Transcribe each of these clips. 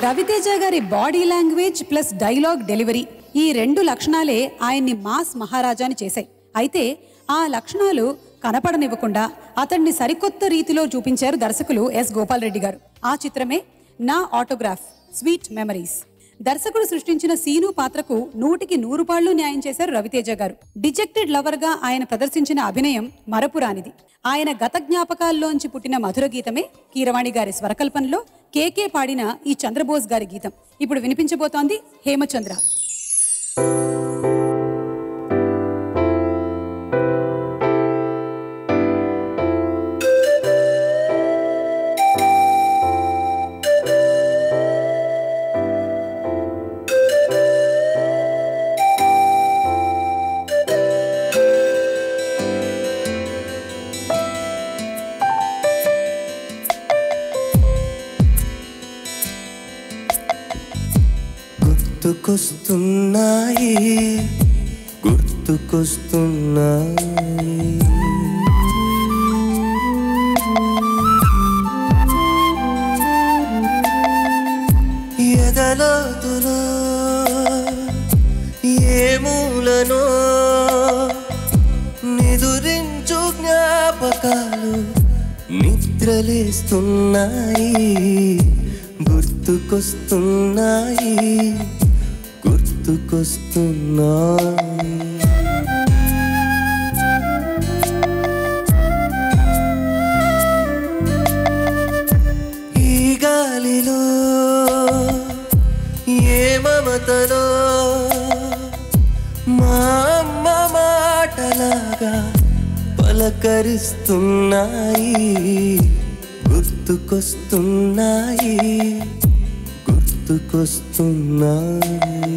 రవితేజ గారి body language plus dialogue delivery ఈ రెండు లక్షణాలే ఆయన్ని మాస్ మహారాజాని చేశాయి అయితే ఆ లక్షణాలు కనపడనివ్వకుండా అతన్ని సరికొత్త రీతిలో చూపించారు దర్శకులు ఎస్ గోపాల్ రెడ్డి గారు ఆ చిత్రమే నా ఆటోగ్రాఫ్ స్వీట్ మెమరీస్ దర్శకుడు సృష్టించిన సీను పాత్రకు నూటికి నూరు పాళ్లు న్యాయం చేశారు రవితేజ గారు డిజెక్టెడ్ లవర్ గా ఆయన ప్రదర్శించిన అభినయం మరపురానిది ఆయన గత జ్ఞాపకాల్లోంచి పుట్టిన మధుర గీతమే కీరవాణి గారి స్వరకల్పనలో కేకే పాడిన ఈ చంద్రబోస్ గారి గీతం ఇప్పుడు వినిపించబోతోంది హేమచంద్ర గుర్తుకొస్తున్నాయి గుర్తుకొస్తున్నాయి ఎదలోతులో ఏ మూలనో నిదురించు జ్ఞాపకాలు నిద్రలేస్తున్నాయి గుర్తుకొస్తున్నాయి గుర్తుకొస్తున్నాయి ఈ గాలిలో ఏ మమతలో మా అమ్మ మాటలాగా పలకరిస్తున్నాయి గుర్తుకొస్తున్నాయి గుర్తుకొస్తున్నాయి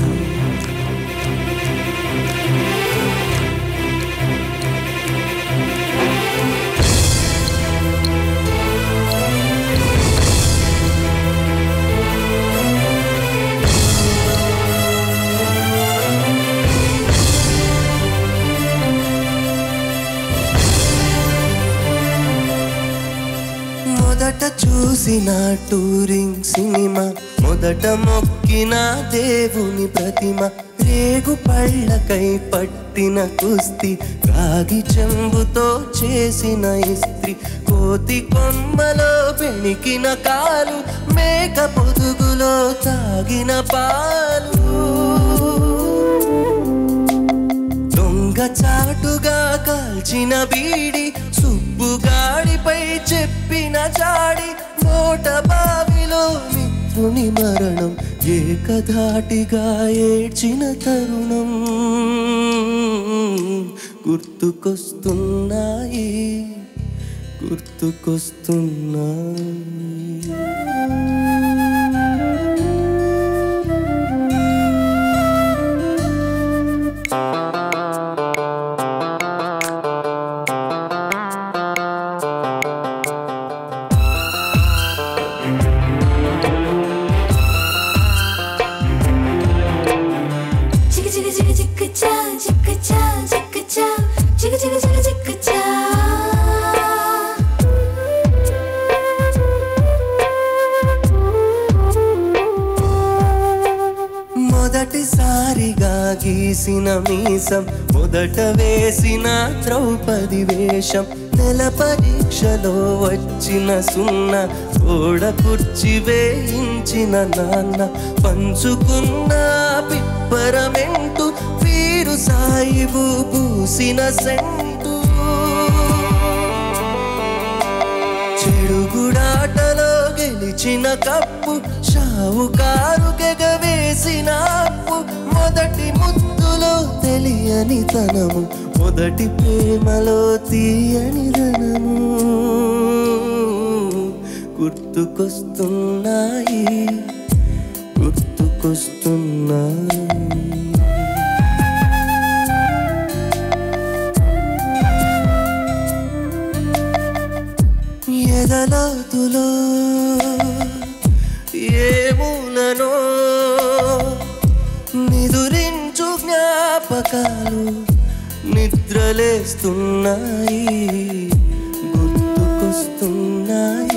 మొదట చూసిన టూరింగ్ సినిమా మొదట మొక్కిన దేవుని ప్రతిమ రేగు పళ్ళకై పట్టిన కుస్తీ రాగి చెంబుతో చేసిన ఇస్త్రీ కోతి కొమ్మలో పెణికిన కాలు మేక పొదుగులో తాగిన పాలు దొంగ చాటుగా కాల్చిన బీడి సుబ్బుగాడిపై చెప్పిన చాడి నోట బావిలో మిత్రుని మరణం ఏకధాటిగా ఏడ్చిన తరుణం గుర్తుకొస్తున్నాయి గుర్తుకొస్తున్నాయి Chicka chicka chicka chicka cha, chicka cha, chicka cha, chicka chicka chicka chicka cha. మొదటిసారిగా గీసిన మీసం మొదట వేసిన ద్రౌపది వేషం నెల పరీక్షలో వచ్చిన సున్నా గోడ కుర్చీ వేయించిన నాన్న పంచుకున్న పిప్పరమెంటు వీరు సాయిబు పూసిన సెంటు చెడుగుడాటలో గెలిచిన కప్పు షావుకారు గెగవేసిన అప్పు మొదటి ముద్దులో తెలియని తనము మొదటి ప్రేమలో తీయని ధనము గుర్తుకొస్తున్నాయి గుర్తుకొస్తున్నాయి ఎదలోతులో ఏ మూలనో నిదురించు జ్ఞాపకాలు నిద్రలేస్తున్నాయి గుర్తుకొస్తున్నాయి